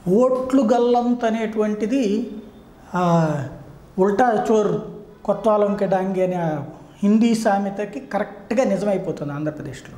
ఓట్లు గల్లంత అనేటువంటిది ఆ, ఉల్టా చోర్ కొత్వాలంకే డాంగి అనే ఆ హిందీ సామెతకి కరెక్ట్గా నిజమైపోతుంది ఆంధ్రప్రదేశ్లో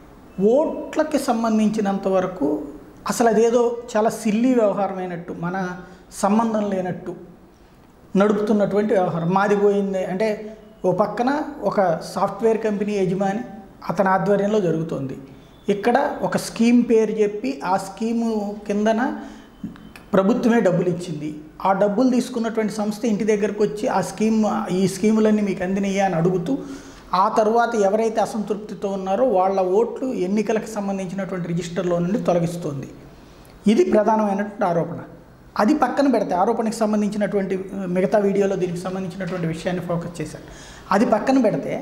ఓట్లకి సంబంధించినంత వరకు అసలు అదేదో చాలా సిల్లీ వ్యవహారమైనట్టు మన సంబంధం లేనట్టు నడుపుతున్నటువంటి వ్యవహారం మాది పోయింది అంటే ఓ పక్కన ఒక సాఫ్ట్వేర్ కంపెనీ యజమాని అతని ఆధ్వర్యంలో జరుగుతోంది ఇక్కడ ఒక స్కీమ్ పేరు చెప్పి ఆ స్కీము కిందన ప్రభుత్వమే డబ్బులు ఇచ్చింది ఆ డబ్బులు తీసుకున్నటువంటి సంస్థ ఇంటి దగ్గరకు వచ్చి ఆ స్కీమ్ ఈ స్కీములన్నీ మీకు అందినయ్యా అని అడుగుతూ ఆ తర్వాత ఎవరైతే అసంతృప్తితో ఉన్నారో వాళ్ళ ఓట్లు ఎన్నికలకు సంబంధించినటువంటి రిజిస్టర్లో నుండి తొలగిస్తోంది ఇది ప్రధానమైనటువంటి ఆరోపణ అది పక్కన పెడితే ఆరోపణకి సంబంధించినటువంటి ఆ, మిగతా వీడియోలో దీనికి సంబంధించినటువంటి విషయాన్ని ఫోకస్ చేశాను అది పక్కన పెడితే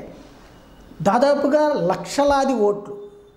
దాదాపుగా లక్షలాది ఓట్లు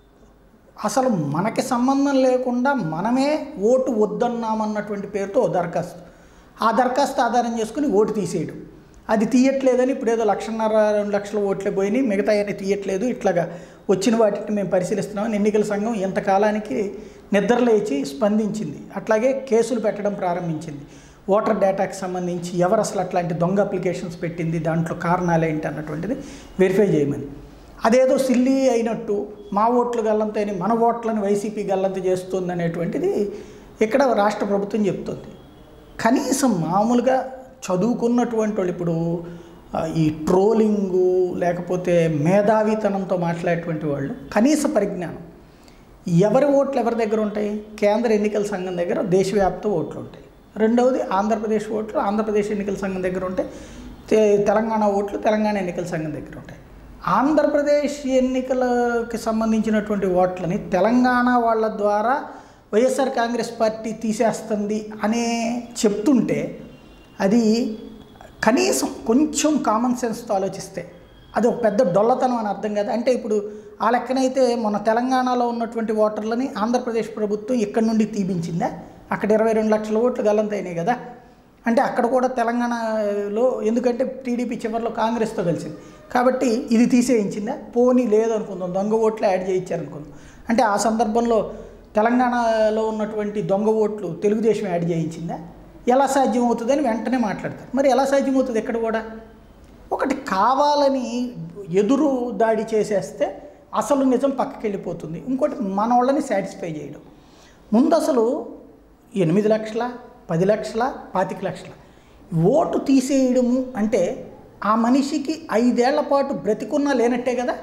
అసలు మనకి సంబంధం లేకుండా మనమే ఓటు వద్దన్నామన్నటువంటి పేరుతో ఓ దరఖాస్తు ఆ దరఖాస్తు ఆధారం చేసుకుని ఓటు తీసేయడం అది తీయట్లేదని ఇప్పుడు ఏదో లక్షన్నర రెండు లక్షల ఓట్లే పోయినాయి మిగతా అన్ని తీయట్లేదు ఇట్లాగా వచ్చిన వాటిని మేము పరిశీలిస్తున్నామని ఎన్నికల సంఘం ఇంతకాలానికి నిద్రలేచి స్పందించింది అట్లాగే కేసులు పెట్టడం ప్రారంభించింది ఓటర్ డేటాకి సంబంధించి ఎవరు అసలు అట్లాంటి దొంగ అప్లికేషన్స్ పెట్టింది దాంట్లో కారణాలు ఏంటి అన్నటువంటిది వెరిఫై చేయమని అదేదో సిల్లీ అయినట్టు మా ఓట్లు గల్లంతని మన ఓట్లను వైసీపీ గల్లంత చేస్తుంది అనేటువంటిది ఇక్కడ రాష్ట్ర ప్రభుత్వం చెప్తుంది కనీసం మామూలుగా చదువుకున్నటువంటి వాళ్ళు ఇప్పుడు ఆ, ఈ ట్రోలింగు లేకపోతే మేధావితనంతో మాట్లాడేటువంటి వాళ్ళు కనీస పరిజ్ఞానం ఎవరి ఓట్లు ఎవరి దగ్గర ఉంటాయి కేంద్ర ఎన్నికల సంఘం దగ్గర దేశవ్యాప్త ఓట్లు ఉంటాయి రెండవది ఆంధ్రప్రదేశ్ ఓట్లు ఆంధ్రప్రదేశ్ ఎన్నికల సంఘం దగ్గర ఉంటాయి తె- తెలంగాణ ఓట్లు తెలంగాణ ఎన్నికల సంఘం దగ్గర ఉంటాయి ఆంధ్రప్రదేశ్ ఎన్నికలకి సంబంధించినటువంటి ఓట్లని తెలంగాణ వాళ్ళ ద్వారా వైఎస్ఆర్ కాంగ్రెస్ పార్టీ తీసేస్తుంది అనే చెప్తుంటే అది కనీసం కొంచెం కామన్ సెన్స్తో ఆలోచిస్తే అది ఒక పెద్ద డొల్లతనం అని అర్థం కదా అంటే ఇప్పుడు ఆ లెక్కనైతే మన తెలంగాణలో ఉన్నటువంటి ఓటర్లని ఆంధ్రప్రదేశ్ ప్రభుత్వం ఇక్కడి నుండి తీపించిందా అక్కడ ఇరవై రెండు లక్షల ఓట్లు గల్లంతైనాయి కదా అంటే అక్కడ కూడా తెలంగాణలో ఎందుకంటే టీడీపీ చివరిలో కాంగ్రెస్తో కలిసింది కాబట్టి ఇది తీసేయించిందా పోనీ లేదు అనుకుందాం దొంగ ఓట్లు యాడ్ చేయించారనుకుందాం అంటే ఆ సందర్భంలో తెలంగాణలో ఉన్నటువంటి దొంగ ఓట్లు తెలుగుదేశం యాడ్ చేయించిందా ఎలా సాధ్యమవుతుందని వెంటనే మాట్లాడతారు మరి ఎలా సాధ్యమవుతుంది ఇక్కడ కూడా ఒకటి కావాలని ఎదురు దాడి చేసేస్తే అసలు నిజం పక్కకి వెళ్ళిపోతుంది ఇంకోటి మన వాళ్ళని సాటిస్ఫై చేయడం ముందు అసలు ఎనిమిది లక్షల పది లక్షల పాతిక లక్షల ఓటు తీసేయడము అంటే ఆ మనిషికి ఐదేళ్ల పాటు బ్రతికున్నా లేనట్టే కదా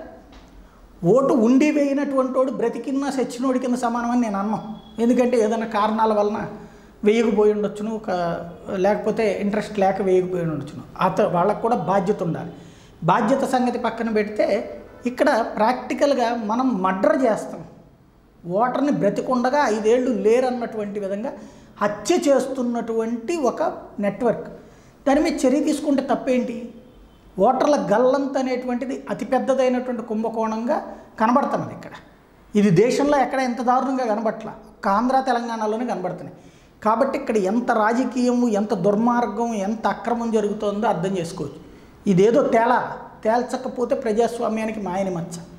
ఓటు ఉండి వేయనటువంటి వాడు బ్రతికిన్నా సచ్చినోడి కింద సమానమని నేను అన్నాను ఎందుకంటే ఏదైనా కారణాల వలన వేయకపోయి ఉండొచ్చును ఒక లేకపోతే ఇంట్రెస్ట్ లేక వేయకపోయి ఉండొచ్చును అత వాళ్ళకు కూడా బాధ్యత ఉండాలి బాధ్యత సంగతి పక్కన పెడితే ఇక్కడ ప్రాక్టికల్గా మనం మర్డర్ చేస్తాం ఓటర్ని బ్రతికుండగా ఐదేళ్ళు లేరన్నటువంటి విధంగా హత్య చేస్తున్నటువంటి ఒక నెట్వర్క్ దాని మీద చర్య తీసుకుంటే తప్పేంటి ఓటర్ల గల్లంత అనేటువంటిది అతిపెద్దదైనటువంటి కుంభకోణంగా కనబడుతున్నది ఇక్కడ ఇది దేశంలో ఎక్కడ ఎంత దారుణంగా కనబట్ల ఒక ఆంధ్ర తెలంగాణలోనే కనబడుతున్నాయి కాబట్టి ఇక్కడ ఎంత రాజకీయము ఎంత దుర్మార్గం ఎంత అక్రమం జరుగుతోందో అర్థం చేసుకోవచ్చు ఇదేదో తేలా తేల్చకపోతే ప్రజాస్వామ్యానికి మాయని మచ్చ